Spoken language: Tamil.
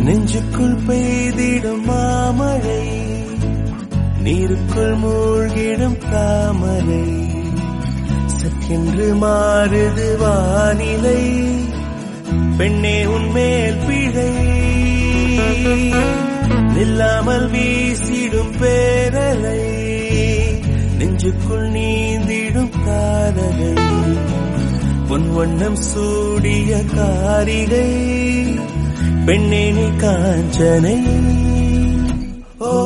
நெஞ்சுக்குள் பெய்திடும் மாமழை நீருக்குள் மூழ்கிடும் தாமரை சற்றென்று மாறுது வானிலை பெண்ணே உன்மேல் பிழை நில்லாமல் வீசிடும் பேரலை நெஞ்சுக்குள் நீந்திடும் காதலை பொன் வண்ணம் சூடிய காரிகை பெண்ணே நீ காஞ்சனை